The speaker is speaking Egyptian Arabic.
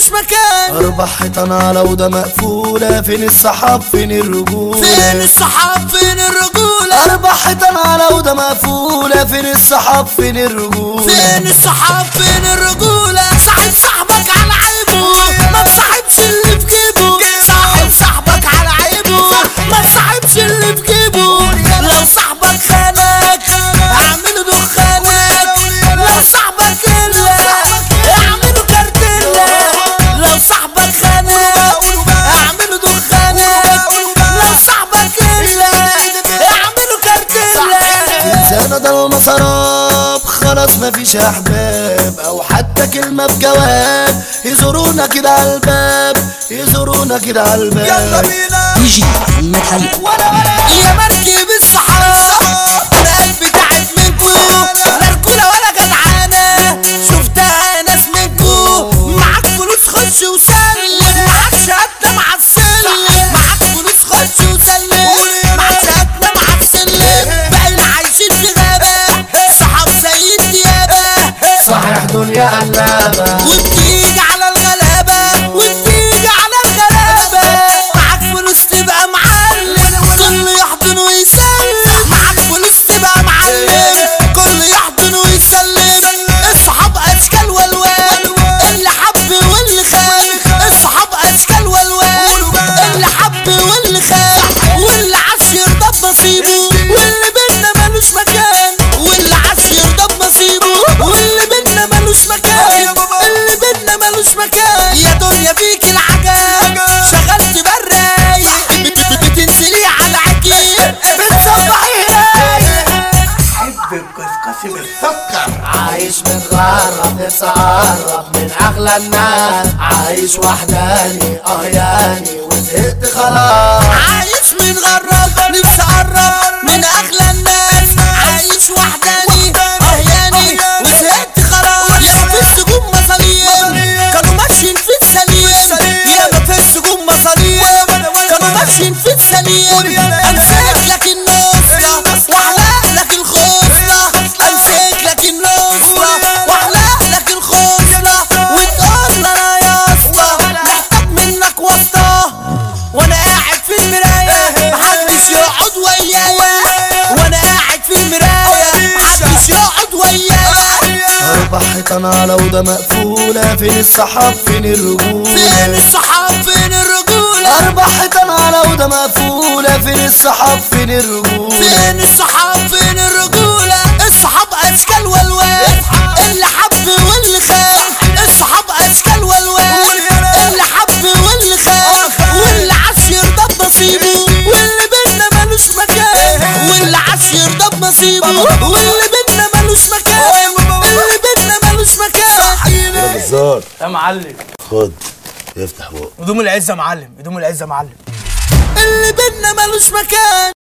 مكان اربع حيطان على وده مقفولة فين الصحاب فين الرجولة فين الصحاب فين الرجولة اربع حيطان على وده مقفولة فين الصحاب فين الرجولة فين الصحاب فين الرجولة صاحب صاحبك على عيبه ما تصاحبش اللي في جيبه صاحب صاحبك على عيبه ما تصاحبش اللي في جيبه لو صاحبك خانك اعمله دخانك لو صاحبك الا اعمله كارتيلا لو صاحبك خانك اعمله دخانك لو صاحبك الا اعمله كارتيلا انسانة ده المسراب خلاص مفيش احباب او حتى كلمة بجواب يزورونا كده على الباب يزورونا كده على الباب دي جي محمد حليم يا مركب الصحراء الناس بتاعت منكو لا رجولة ولا جدعانة شفتها ناس منكو معاك فلوس خش وسلم معاك شهادة مع السلم معاك فلوس خش وسلم معاك شهادة مع السلم باين عايشين في غابة صحاب سيد ديابة صحيح دنيا قلابة وبتيجي على الغلابة وبتيجي على الغلابة معاك فلوس تبقى معلم كل يحضن ويسلم معاك فلوس تبقى معلم كل يحضن ويسلم اصحاب اشكال والوان اللي حب واللي خان اصحاب اشكال والوان اللي حب واللي خان واللي عاش يرضى بنصيبه واللي بينا ملوش مكان واللي عاش يرضى بنصيبه واللي بينا ملوش مكان اللي بينا ملوش مكان يا دنيا فيك العجب شغلت برايق بتنزلي على العجيب بتصبحي رايق عايش متغرب نفسي اقرب من اغلى الناس عايش وحداني اه ياني وزهقت خلاص عايش متغرب نفسي اقرب من اغلى الناس عايش وحداني اهياني وزهقت خلاص يا ما في السجون مصاريف كانوا ماشيين في السليم يا ما في السجون مصاريف كانوا ماشيين في السليم امسك لك النصرة واحلق لك الخصلة امسك لك النصرة واحلق لك الخصلة وتقول انا يا اسطى محتاج منك واسطة وانا قاعد في المراية محدش يقعد ويايا وانا قاعد في المراية محدش يقعد ويايا اربع حيطان على وده مقفولة فين الصحاب فين فين الرجولة الصحاب فين الرجولة اربع حيطان على وده مقفولة فين الصحاب فين الرجولة فين الصحاب فين الرجولة الصحاب اشكال والوان اللي حب واللي خان الصحاب اشكال والوان اللي حب واللي خان واللي عاش يرضى بنصيبه واللي بينا ملوش مكان واللي عاش يرضى بنصيبه واللي بينا ملوش مكان اللي بينا ملوش مكان بالظبط يا معلم خد افتح بقى هدوم العزه معلم هدوم العزه معلم اللي بينا ملوش مكان